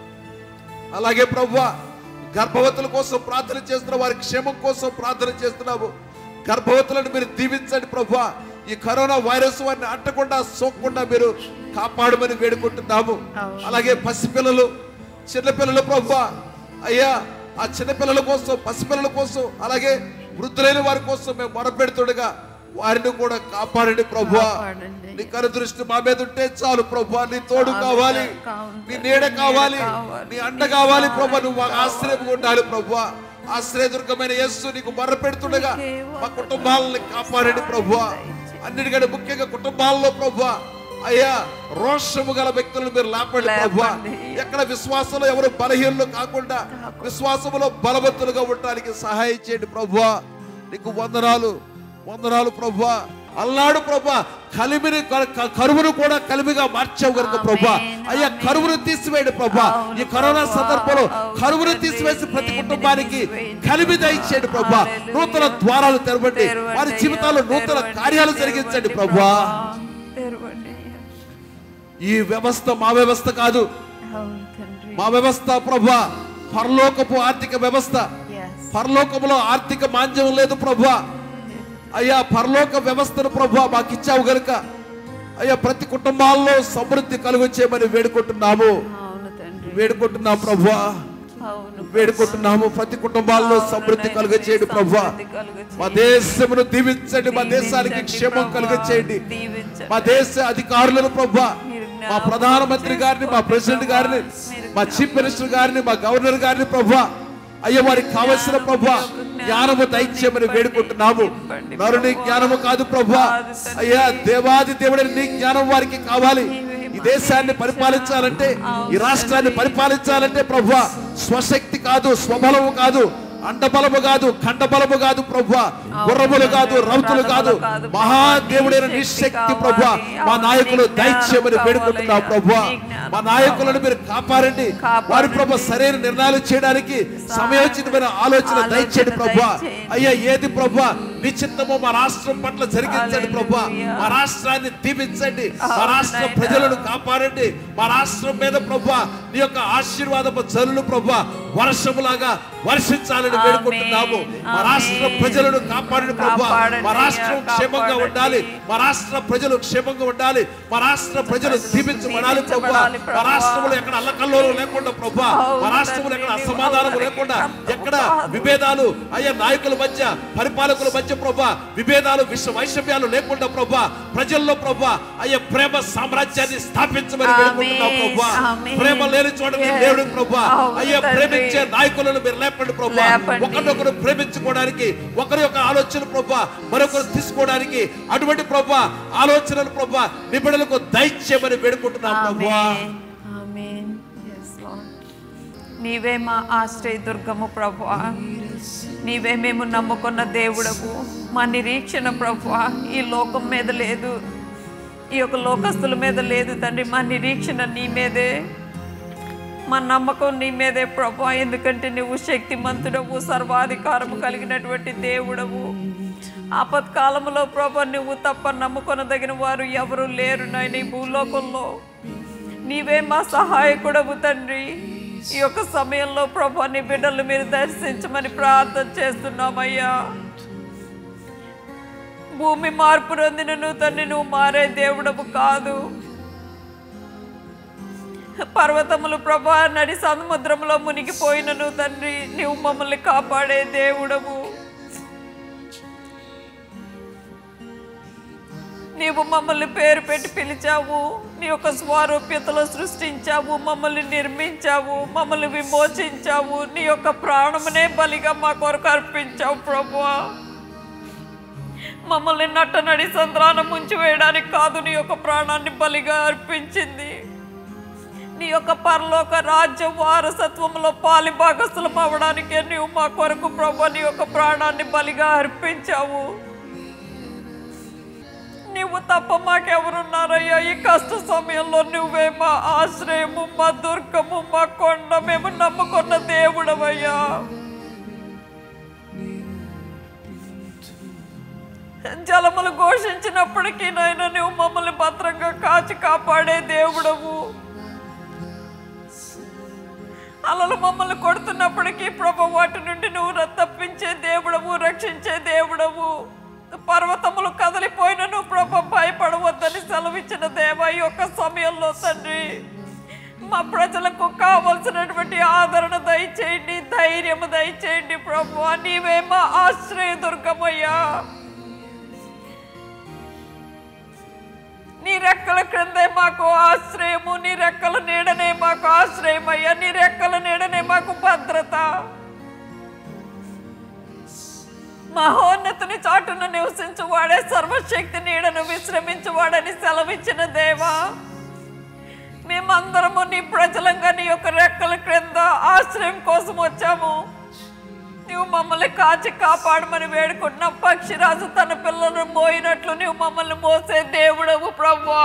అలాగే ప్రభు గర్భవతుల కోసం ప్రార్థన చేస్తున్న వారి క్షేమం కోసం ప్రార్థన చేస్తున్నాము గర్భవతులను మీరు దీవించండి ప్రభు ఈ కరోనా వైరస్ వారిని అంటకుండా సోకకుండా మీరు కాపాడమని వేడుకుంటున్నాము అవును. అలాగే పసిపిల్లలు చిన్నపిల్లలు ప్రభు అయ్యా ఆ చిన్నపిల్లల కోసం పసిపిల్లల కోసం అలాగే వృద్ధులైన వారి కోసం మేము మొరపెడుతుండగా వారిని కూడా కాపాడండి ప్రభు కాపాడండి. నీ కనుదృష్టి మా మీద ఉంటే చాలు ప్రభు నీ తోడు చాలు, కావాలి కావాలి. నీ నీడ కావాలి కావాలి. నీ అండ కావాలి ప్రభు నువ్వు మాకు ఆశ్రయం ఉండాలి ప్రభు ఆశ్రయదుర్గమైన యేసు నీకు మర్ర పెడుతుండగా మా కుటుంబాలని కాపాడండి ప్రభు అన్నిటికంటే ముఖ్యంగా కుటుంబాల్లో ప్రభు అయ్యా రోషము గల వ్యక్తులను మీరు లేపండి ప్రభు లేపండి. ఎక్కడ విశ్వాసంలో ఎవరు బలహీనలు కాకుండా విశ్వాసములో బలవంతులుగా ఉండడానికి సహాయం చేయండి ప్రభు నీకు వందనాలు వందనాలు ప్రభు అల్లాడు ప్రభు కలిమిని క- క- కరువును కూడా కలిమిగా మార్చావు కనుక ప్రభు ఆమేన్, అయ్యా ఆమేన్. కరువును తీసివేయండి ప్రభు అవును ఈ కరోనా ప్రభు, సందర్భంలో అవును కరువును తండ్రి. తీసివేసి ప్రతి లేమిని కుటుంబానికి తీసివేయండి. కలిమి దయచేయండి ప్రభు హల్లెలూయా. నూతన ద్వారాలు తెరవండి తెరవండి వారి అయ్యా, జీవితాల్లో నూతన తెరవండి, కార్యాలు తెరవండి జరిగించండి ప్రభు. ప్రభు తెరవండి అయ్యా. ఈ వ్యవస్థ మా వ్యవస్థ కాదు అవును తండ్రి మా వ్యవస్థ ప్రభు పరలోకపు ఆర్థిక వ్యవస్థ Yes. పరలోకములో ఆర్థిక మాంద్యం లేదు ప్రభు అయ్యా పరలోక వ్యవస్థను ప్రభు మాకు ఇచ్చావు గనుక అయ్యా ప్రతి కుటుంబాల్లో సమృద్ధి కలుగు చేయమని వేడుకుంటున్నాము అవును తండ్రి వేడుకుంటున్నాం ప్రభు అవును వేడుకుంటున్నాము ప్రతి కుటుంబాల్లో అవును సమృద్ధి నాయనా, కలుగ చేయడు ప్రభు సమృద్ధి కలుగ మా చేయండి. దేశమును దీవించండి మా దేశానికి దీవించండి క్షేమం ప్రభువా. కలుగ చేయండి దీవించండి. మా దేశ అధికారులను ప్రభు మీరు మా జ్ఞాపకం ప్రధానమంత్రి గారిని మా చేసుకోండి ప్రెసిడెంట్ ప్రభువా. గారిని మీరు మా చీఫ్ మినిస్టర్ గారిని మా గవర్నర్ గారిని ప్రభు అయ్యా వారికి కావలసిన ప్రభు జ్ఞానము దయచేయమని వేడుకుంటున్నాము నింపండి నరుని ప్రభువా. జ్ఞానము కాదు ప్రభు కాదు తండ్రి. అయ్యా దేవాది దేవుడి నీ జ్ఞానం వారికి కావాలి ఈ దేశాన్ని పరిపాలించాలంటే ఈ రాష్ట్రాన్ని పరిపాలించాలంటే ప్రభు స్వశక్తి కాదు స్వబలము కాదు అండబలము కాదు ఖండబలము కాదు ప్రభు గుర్రములు కాదు రౌతులు కాదు మహాదేవుడైన నీ శక్తి ప్రభు మా నాయకులు దయచేయమని వేడుకుంటున్నాం ప్రభు మా నాయకులను మీరు కాపాడండి వారి ప్రభు సరైన నిర్ణయాలు చేయడానికి సమయోచితమైన ఆలోచన దయచేయండి ప్రభు అయ్యా ఏది ప్రభు నిశ్చిత్తము మా రాష్ట్రం పట్ల జరిగించండి ప్రభు మా రాష్ట్రాన్ని దీవించండి మా రాష్ట్ర ప్రజలను కాపాడండి మా రాష్ట్రం మీద ప్రభు నీ యొక్క ఆశీర్వాదపు జల్లులు ప్రభు వర్షములాగా వర్షించాలని వేడుకుంటున్నాము మా రాష్ట్ర ప్రజలను కాపాడండి ప్రభు మా రాష్ట్రం క్షేమంగా ఉండాలి మా రాష్ట్ర ప్రజలు క్షేమంగా ఉండాలి మా రాష్ట్ర ప్రజలు దీవించబడాలి ప్రభు మా రాష్ట్రంలో ఎక్కడ అల్లకల్లోలు లేకుండా ప్రభు మా రాష్ట్రంలో ఎక్కడ అసమాధానం లేకుండా ఎక్కడ విభేదాలు అయ్యా నాయకుల మధ్య పరిపాలకుల మధ్య ప్రభు విభేదాలు విశ్వ వైషమ్యాలు లేకుండా ప్రభు ప్రజల్లో ప్రభు అయ్యా ప్రేమ సామ్రాజ్యాన్ని స్థాపించమని వేడుకుంటున్నాం ప్రభు ఆమేన్. ప్రేమ లేని చోట మీరు Yes. లేడు ప్రభు అవును అయ్యా తండ్రి. ప్రేమించే నాయకులను మీరు లేపండి ప్రభు లేపండి. ఒకరినొకరు ప్రేమించుకోవడానికి ఒకరి యొక్క ఆలోచన ప్రభు మరొకరు తీసుకోవడానికి అటువంటి ప్రభు ఆలోచనలు ప్రభు నిబిడలకు దయచేయమని వేడుకుంటున్నాం ప్రభు ఆమేన్. ఆమేన్. Yes, Lord. నీవే మా ఆశ్రయ దుర్గము ప్రభు నీవే మేము నమ్ముకున్న దేవుడవు మా నిరీక్షణ ప్రభు ఈ లోకం మీద లేదు ఈ యొక్క లోకస్తుల మీద లేదు తండ్రి మా నిరీక్షణ నీ మీదే మా నమ్మకం నీ మీదే ప్రభు ఎందుకంటే నువ్వు శక్తిమంతుడవు సర్వాధికారము కలిగినటువంటి దేవుడవు ఆపత్కాలంలో ప్రభు నువ్వు తప్ప నమ్ముకొనదగిన వారు ఎవరు లేరు నాయన ఈ భూలోకంలో నీవే మా సహాయకుడవు తండ్రి ఈ యొక్క సమయంలో ప్రభు నీ బిడ్డలు మీరు దర్శించమని ప్రార్థన చేస్తున్నామయ్యా భూమి మార్పు నొందినను తండ్రి నువ్వు మారే దేవుడవు కాదు పర్వతములు ప్రభా నడి సముద్రంలో మునిగిపోయినను తండ్రి నీవు మమ్మల్ని కాపాడే దేవుడవు నీవు మమ్మల్ని పేరు పెట్టి పిలిచావు నీ యొక్క స్వారూప్యతలో సృష్టించావు మమ్మల్ని నిర్మించావు మమ్మల్ని విమోచించావు నీ యొక్క ప్రాణమునే బలిగా మా కొరకు అర్పించావు ప్రభువా మమ్మల్ని నట్ట నడి సంద్రాన ముంచి వేయడానికి కాదు నీ యొక్క ప్రాణాన్ని బలిగా అర్పించింది నీ యొక్క పరలోక రాజ్య వారసత్వంలో పాలి భాగస్థలం అవ్వడానికే నీవు మా కొరకు ప్రభు నీ యొక్క ప్రాణాన్ని బలిగా అర్పించావు నీవు తప్ప మాకెవరున్నారయ్యా ఈ కష్ట సమయంలో నువ్వే మా ఆశ్రయము మా దుర్గము మా కొండ మేము నమ్ముకున్న దేవుడవయ్యా జలములు ఘోషించినప్పటికీ నాయన నువ్వు మమ్మల్ని భద్రంగా కాచి కాపాడే దేవుడవు అలలు మమ్మల్ని కొడుతున్నప్పటికీ ప్రభు వాటి నుండి నువ్వు ర- తప్పించే దేవుడవు రక్షించే దేవుడవు పర్వతములు కదిలిపోయిన నువ్వు ప్రభు భయపడవద్దని సెలవిచ్చిన దేవ ఈ యొక్క సమయంలో తండ్రి మా ప్రజలకు కావలసినటువంటి ఆదరణ దయచేయండి ధైర్యము దయచేయండి ప్రభు నీవే మా ఆశ్రయ దుర్గమయ్యా నీ రెక్కల క్రిందే మాకు ఆశ్రయము నీ రెక్కల నీడనే మాకు ఆశ్రయమయ్యా నీ రెక్కల నీడనే మాకు భద్రత మహోన్నత మహోన్నతుని చాటున నివసించువాడే సర్వశక్తి నీడను విశ్రమించువాడని సెలవిచ్చిన దేవా మేమందరము నీ ప్రజలంగా నీ యొక్క రెక్కల క్రింద ఆశ్రయం కోసం వచ్చాము నువ్వు మమ్మల్ని కాచి కాపాడమని వేడుకుంటున్న పక్షిరాజు తన పిల్లలను మోయినట్లు నువ్వు మమ్మల్ని మోసే దేవుడవు ప్రవ్వా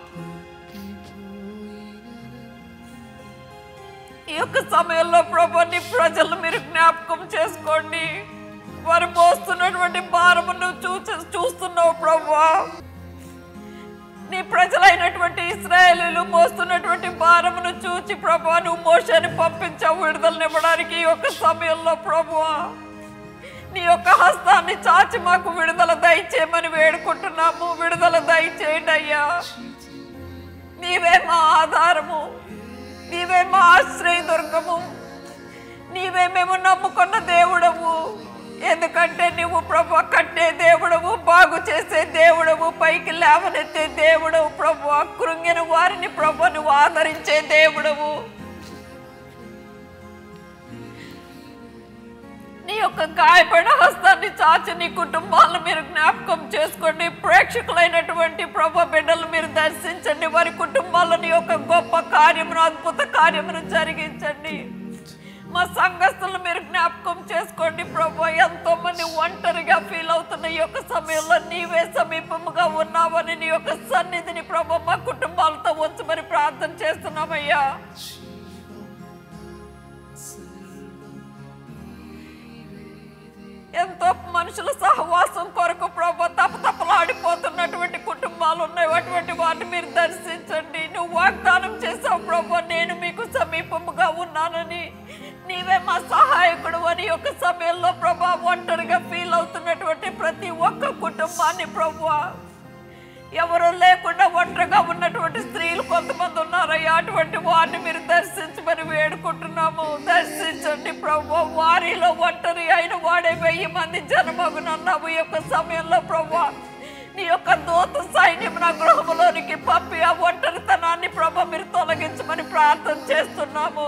ఈ యొక్క సమయంలో ప్రభు నీ ప్రజలను మీరు జ్ఞాపకం చేసుకోండి వారు మోస్తున్నటువంటి భారమును చూసి చూస్తున్నావు ప్రభా నీ ప్రజలైనటువంటి ఇస్రాయేలీలు మోస్తున్నటువంటి భారమును చూచి ప్రభా నువ్వు మోషాన్ని పంపించావు విడుదలనివ్వడానికి ఈ యొక్క సమయంలో ప్రభువా నీ యొక్క హస్తాన్ని చాచి మాకు విడుదల దయచేయమని వేడుకుంటున్నాము విడుదల దయచేయండి అయ్యా నీవే మా ఆధారము నీవే మా ఆశ్రయ దుర్గము నీవే మేము నమ్ముకున్న దేవుడవు ఎందుకంటే నువ్వు ప్రభు కట్టే దేవుడవు బాగు చేసే దేవుడవు పైకి లేవనెత్తే దేవుడవు ప్రభు కృంగిన వారిని ప్రభు నువ్వు ఆదరించే దేవుడవు నీ యొక్క గాయపడిన హస్తాన్ని చాచి నీ కుటుంబాలను మీరు జ్ఞాపకం చేసుకోండి ప్రేక్షకులైనటువంటి ప్రభు బిడ్డలు మీరు దర్శించండి వారి కుటుంబాల్లో నీ యొక్క గొప్ప కార్యమును అద్భుత కార్యమును జరిగించండి మా సంఘస్థులను మీరు జ్ఞాపకం చేసుకోండి ప్రభు ఎంతో మంది ఒంటరిగా ఫీల్ అవుతున్న ఈ యొక్క సమయంలో నీవే సమీపముగా ఉన్నావని నీ యొక్క సన్నిధిని ప్రభు మా కుటుంబాలతో ఉంచమని ప్రార్థన చేస్తున్నామయ్యా ఎంతో మనుషుల సహవాసం కొరకు ప్రభు తపతపలాడిపోతున్నటువంటి కుటుంబాలు ఉన్నాయి అటువంటి వాటిని మీరు దర్శించండి నువ్వు వాగ్దానం చేసావు ప్రభు నేను మీకు సమీపముగా ఉన్నానని నీవే మా సహాయకుడు అని ఒక సమయంలో ప్రభా ఒంటరిగా ఫీల్ అవుతున్నటువంటి ప్రతి ఒక్క కుటుంబాన్ని ప్రభు ఎవరు లేకుండా ఒంటరిగా ఉన్నటువంటి స్త్రీలు కొంతమంది ఉన్నారయ్యా అటువంటి వారిని మీరు దర్శించమని వేడుకుంటున్నాము దర్శించండి ప్రభు వారిలో ఒంటరి అయిన వాడే వెయ్యి మంది జనమగునన్నావు ఈ యొక్క సమయంలో ప్రభు నీ యొక్క దూత సైన్యం నా గృహంలోనికి పంపి ఆ ఒంటరితనాన్ని ప్రభు మీరు తొలగించమని ప్రార్థన చేస్తున్నాము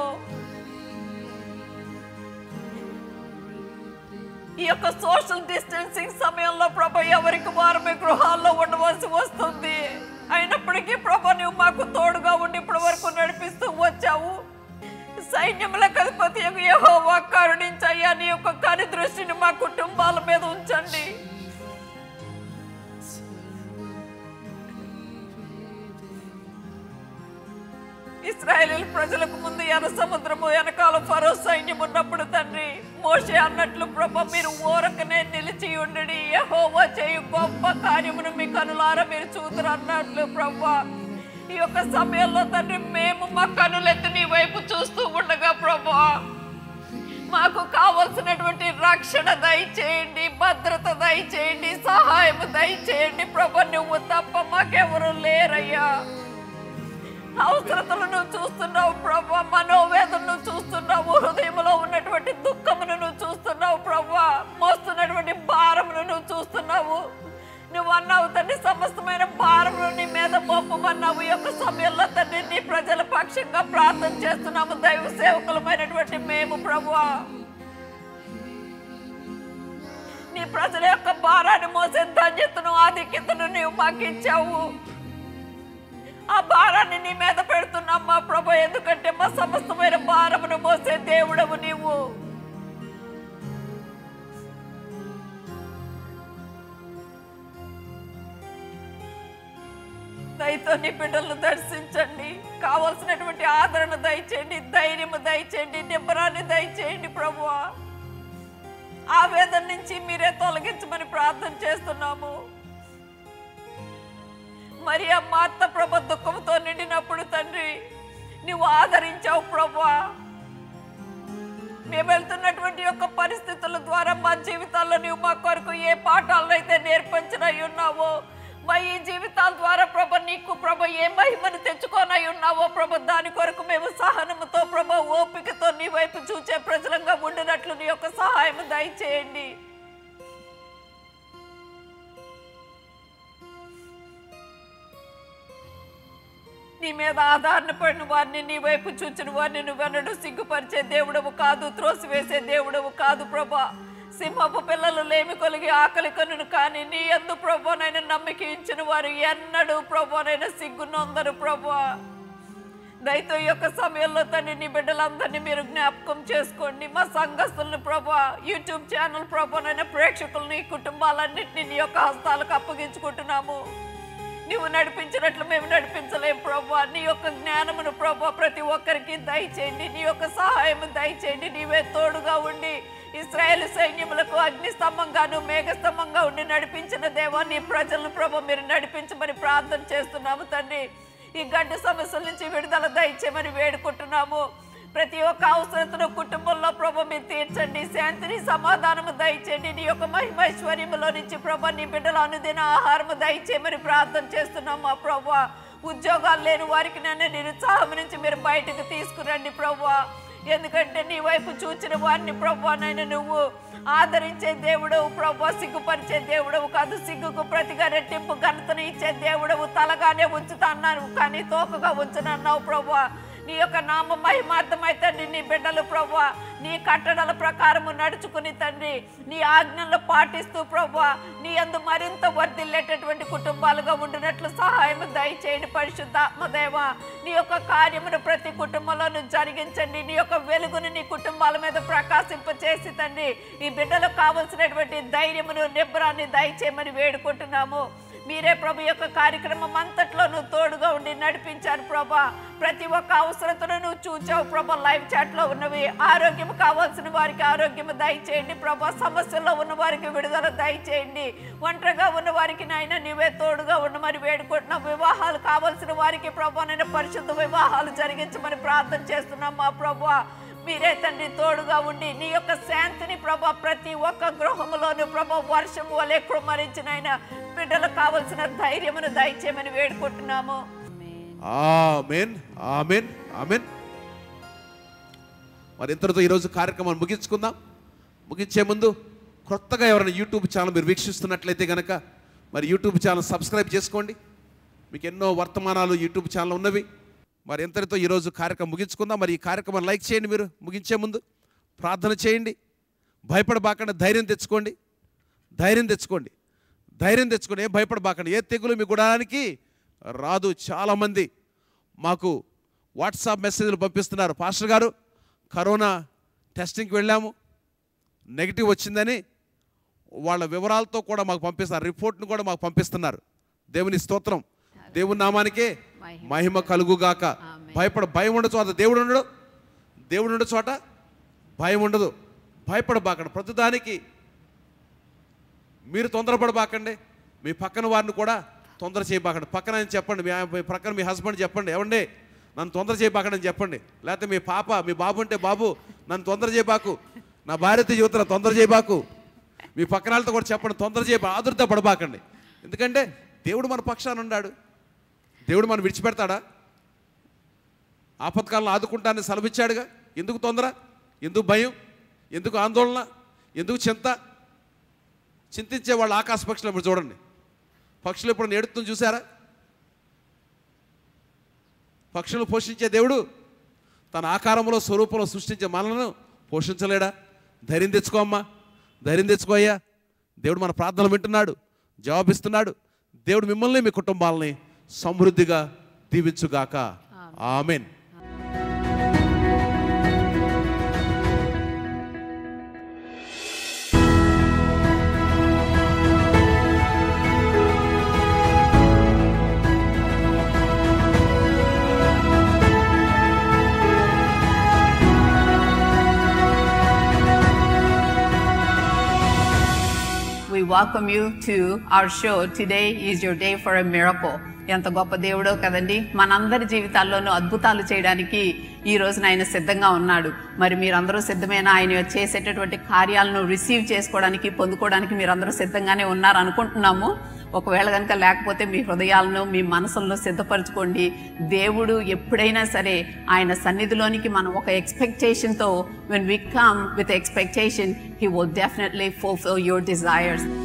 ఈ యొక్క సోషల్ డిస్టెన్సింగ్ సమయంలో ప్రభ ఎవరికి వారమే గృహాల్లో ఉండవలసి వస్తుంది అయినప్పటికీ ప్రభ నువ్వు మాకు తోడుగా ఉండి ఇప్పటి వరకు నడిపిస్తూ వచ్చావు సైన్యములకు అధిపతి యెహోవా కరుణించయ్యా నీ యొక్క కని దృష్టిని మా కుటుంబాల మీద ఉంచండి ఇస్రాయేలీల ప్రజలకు ముందు ఎర్ర సముద్రము వెనకాల ఫరో సైన్యం ఉన్నప్పుడు తండ్రి మోషే అన్నట్లు ప్రభ మీరు ఊరకనే నిలిచి ఉండడి యెహోవా చేయు గొప్ప కార్యమును మీ కనులారా మీరు చూతురు అన్నట్లు ప్రభా ఈ యొక్క సమయంలో తండ్రి మేము మా కనులెత్తి నీ వైపు చూస్తూ ఉండగా ప్రభా మాకు కావలసినటువంటి రక్షణ దయచేయండి భద్రత దయచేయండి సహాయము దయచేయండి ప్రభ నువ్వు తప్ప మాకెవరు లేరయ్యా అవసరతలను చూస్తున్నావు ప్రభా మనోవేదనను చూస్తున్నావు హృదయంలో ఉన్నటువంటి దుఃఖమును నువ్వు చూస్తున్నావు ప్రభా మోస్తున్నటువంటి భారమును నువ్వు చూస్తున్నావు నువ్వు అన్నావు తండ్రి సమస్తమైన భారమును నీ మీద మోపమన్నావు ఈ యొక్క సమయంలో తండ్రి నీ ప్రజల పక్షంగా ప్రార్థన చేస్తున్నాము దైవ సేవకులమైనటువంటి మేము ప్రభువా నీ ప్రజల యొక్క భారాన్ని మోసే ధన్యతను ఆధిక్యతను నీవు మాకు ఇచ్చావు ఆ భారాన్ని నీ మీద పెడుతున్నామ్మా ప్రభు ఎందుకంటే మా సమస్తమైన భారమును మోసే దేవుడవు నీవు దయతో నీ బిడ్డలను దర్శించండి కావలసినటువంటి ఆదరణ దయచేయండి ధైర్యము దయచేయండి నిబ్బరాన్ని దయచేయండి ప్రభువా ఆవేదన నుంచి మీరే తొలగించమని ప్రార్థన చేస్తున్నాము మరి ఆ మాత ప్రభ దుఃఖంతో నిండినప్పుడు తండ్రి నువ్వు ఆదరించావు ప్రభా మేము వెళ్తున్నటువంటి యొక్క పరిస్థితుల ద్వారా మా జీవితాల్లో నువ్వు మా కొరకు ఏ పాఠాలను అయితే నేర్పించనై ఉన్నావో మా ఈ జీవితాల ద్వారా ప్రభ నీకు ప్రభ ఏ మహిమను తెచ్చుకోనై ఉన్నావో ప్రభ దాని కొరకు మేము సహనముతో ప్రభ ఓపికతో నీ వైపు చూచే ప్రజలంగా ఉండినట్లు నీ యొక్క సహాయం దయచేయండి నీ మీద ఆధారణ పడిన వారిని నీ వైపు చూచిన వారిని నువ్వెన్నడూ సిగ్గుపరిచే దేవుడవు కాదు త్రోసివేసే దేవుడవు కాదు ప్రభా సింహపు పిల్లలు లేమి కొలిగి ఆకలి కనును కానీ నీ ఎందు ప్రభునైనా నమ్మిక ఇచ్చిన వారు ఎన్నడూ ప్రభునైనా సిగ్గునొందరు ప్రభు దయతో ఈ యొక్క సమయంలో తండ్రి నీ బిడ్డలందరినీ మీరు జ్ఞాపకం చేసుకోండి మా సంఘస్థుల్ని ప్రభా యూట్యూబ్ ఛానల్ ప్రభానైనా ప్రేక్షకుల్ని కుటుంబాలన్నింటినీ నీ యొక్క హస్తాలకు అప్పగించుకుంటున్నాము నీవు నడిపించినట్లు మేము నడిపించలేం ప్రభా నీ యొక్క జ్ఞానమును ప్రభా ప్రతి ఒక్కరికి దయచేయండి నీ యొక్క సహాయము దయచేయండి నీవే తోడుగా ఉండి ఇస్రాయేల్ సైన్యములకు అగ్ని స్తంభంగాను మేఘ స్తంభంగా ఉండి నడిపించిన దేవా నీ ప్రజలను ప్రభా మీరు నడిపించమని ప్రార్థన చేస్తున్నాము తండ్రి ఈ గడ్డ సమస్యల నుంచి విడుదల దయచేయమని వేడుకుంటున్నాము ప్రతి ఒక్క అవసరతను కుటుంబంలో ప్రభ మీరు తీర్చండి శాంతిని సమాధానము దయచేయండి నీ యొక్క మహిమైశ్వర్యములో నుంచి ప్రభ నీ బిడ్డల అనుదిన ఆహారము దయచేయమని ప్రార్థన చేస్తున్నాం మా ప్రభు ఉద్యోగాలు లేని వారికి నన్ను నిరుత్సాహం నుంచి మీరు బయటకు తీసుకురండి ప్రభు ఎందుకంటే నీ వైపు చూచిన వారిని ప్రభు నైనా నువ్వు ఆదరించే దేవుడవు ప్రభు సిగ్గుపరిచే దేవుడవు కాదు సిగ్గుకు ప్రతిగా రెట్టింపు ఘనతను ఇచ్చే దేవుడవు తలగానే ఉంచుతా అన్నాను కానీ తోకగా ఉంచునన్నావు ప్రభు నీ యొక్క నామ మహిమార్థమై తండ్రి నీ బిడ్డలు ప్రభు నీ కట్టడల ప్రకారము నడుచుకుని తండ్రి నీ ఆజ్ఞలు పాటిస్తూ ప్రభు నీ అందు మరింత వర్ధిల్లేటటువంటి కుటుంబాలుగా ఉండినట్లు సహాయం దయచేయండి పరిశుద్ధాత్మదేవ నీ యొక్క కార్యమును ప్రతి కుటుంబంలోనూ జరిగించండి నీ యొక్క వెలుగును నీ కుటుంబాల మీద ప్రకాశింపచేసి తండ్రి ఈ బిడ్డలకు కావలసినటువంటి ధైర్యమును నిబ్బరాన్ని దయచేయమని వేడుకుంటున్నాము మీరే ప్రభు యొక్క కార్యక్రమం అంతట్లోనూ తోడుగా ఉండి నడిపించారు ప్రభా ప్రతి ఒక్క అవసరతను నువ్వు చూచావు ప్రభా లైవ్ చాట్లో ఉన్నవి ఆరోగ్యం కావాల్సిన వారికి ఆరోగ్యం దయచేయండి ప్రభా సమస్యల్లో ఉన్న వారికి విడుదల దయచేయండి ఒంటరిగా ఉన్న వారికి నాయన నీవే తోడుగా ఉండమని వేడుకుంటున్నాం వివాహాలు కావాల్సిన వారికి ప్రభా నేను పరిశుద్ధ వివాహాలు జరిగించమని ప్రార్థన చేస్తున్నాం మా ప్రభా మీరే తండ్రి తోడుగా ఉండి నీ యొక్క శాంతిని ప్రభా ప్రతి ఒక్క గృహములోను ప్రభా వర్షం వలె కుమ్మరించిన ఆయన బిడ్డలకు కావలసిన ధైర్యమును దయచేయమని వేడుకుంటున్నాము ఆమెన్ ఆమెన్ ఆమెన్ మరి ఇంతటితో ఈరోజు కార్యక్రమాన్ని ముగించుకుందాం ముగించే ముందు కొత్తగా ఎవరైనా యూట్యూబ్ ఛానల్ మీరు వీక్షిస్తున్నట్లయితే కనుక మరి యూట్యూబ్ ఛానల్ సబ్స్క్రైబ్ చేసుకోండి మీకు ఎన్నో వర్తమానాలు యూట్యూబ్ ఛానల్ ఉన్నవి మరి ఎంతటితో ఈరోజు కార్యక్రమం ముగించుకుందాం మరి ఈ కార్యక్రమం లైక్ చేయండి మీరు ముగించే ముందు ప్రార్థన చేయండి భయపడబాకండి ధైర్యం తెచ్చుకోండి ధైర్యం తెచ్చుకోండి ధైర్యం తెచ్చుకోండి ఏం భయపడబాకండి ఏ తెగులు మీ గుడానికి రాదు చాలామంది మాకు వాట్సాప్ మెసేజ్లు పంపిస్తున్నారు పాస్టర్ గారు కరోనా టెస్టింగ్కి వెళ్ళాము నెగిటివ్ వచ్చిందని వాళ్ళ వివరాలతో కూడా మాకు పంపిస్తారు రిపోర్ట్ను కూడా మాకు పంపిస్తున్నారు దేవుని స్తోత్రం దేవుని నామానికే మహిమ కలుగుగాక భయపడ భయం ఉండదు చోట దేవుడు ఉండడు దేవుడు ఉండే చోట భయం ఉండదు భయపడబాకండి ప్రతిదానికి మీరు తొందరపడబాకండి మీ పక్కన వారిని కూడా తొందర చేయబాకండి పక్కన ఆయన చెప్పండి మీ ఆయన- మీ పక్కన మీ హస్బెండ్ చెప్పండి ఏమండి నన్ను తొందర చేయబాకండి అని చెప్పండి లేకపోతే మీ పాప మీ బాబు అంటే బాబు నన్ను తొందర చేయబాకు నా భార్యతో జీవితంలో తొందర చేయబాకు మీ పక్కన వాళ్ళతో కూడా చెప్పండి తొందర చేయబా ఆదుర్త పడబాకండి ఎందుకంటే దేవుడు మన పక్షాన ఉన్నాడు దేవుడు మనం విడిచిపెడతాడా ఆపత్కాలను ఆదుకుంటానని సెలవిచ్చాడుగా ఎందుకు తొందర ఎందుకు భయం ఎందుకు ఆందోళన ఎందుకు చింత చింతించే వాళ్ళు ఆకాశ పక్షులు ఇప్పుడు చూడండి పక్షులు ఇప్పుడు నేడుతుంది చూసారా పక్షులు పోషించే దేవుడు తన ఆకారంలో స్వరూపంలో సృష్టించే మనలను పోషించలేడా ధైర్యం తెచ్చుకో అమ్మా ధైర్యం తెచ్చుకో అయ్యా దేవుడు మన ప్రార్థనలు వింటున్నాడు జవాబిస్తున్నాడు దేవుడు మిమ్మల్ని మీ కుటుంబాలని సమృద్ధిగా దీవించుగాక amen We welcome you to our show. Today is your day for a miracle. ఎంత గొప్ప దేవుడో కదండి మనందరి జీవితాల్లోనూ అద్భుతాలు చేయడానికి ఈ రోజున ఆయన సిద్ధంగా ఉన్నాడు మరి మీరందరూ సిద్ధమైన ఆయన చేసేటటువంటి కార్యాలను రిసీవ్ చేసుకోవడానికి పొందుకోవడానికి మీరందరూ సిద్ధంగానే ఉన్నారు అనుకుంటున్నాము ఒకవేళ కనుక లేకపోతే మీ హృదయాలను మీ మనసులను సిద్ధపరచుకోండి దేవుడు ఎప్పుడైనా సరే ఆయన సన్నిధిలోనికి మనం ఒక ఎక్స్పెక్టేషన్తో when we come with expectation he will definitely fulfil your desires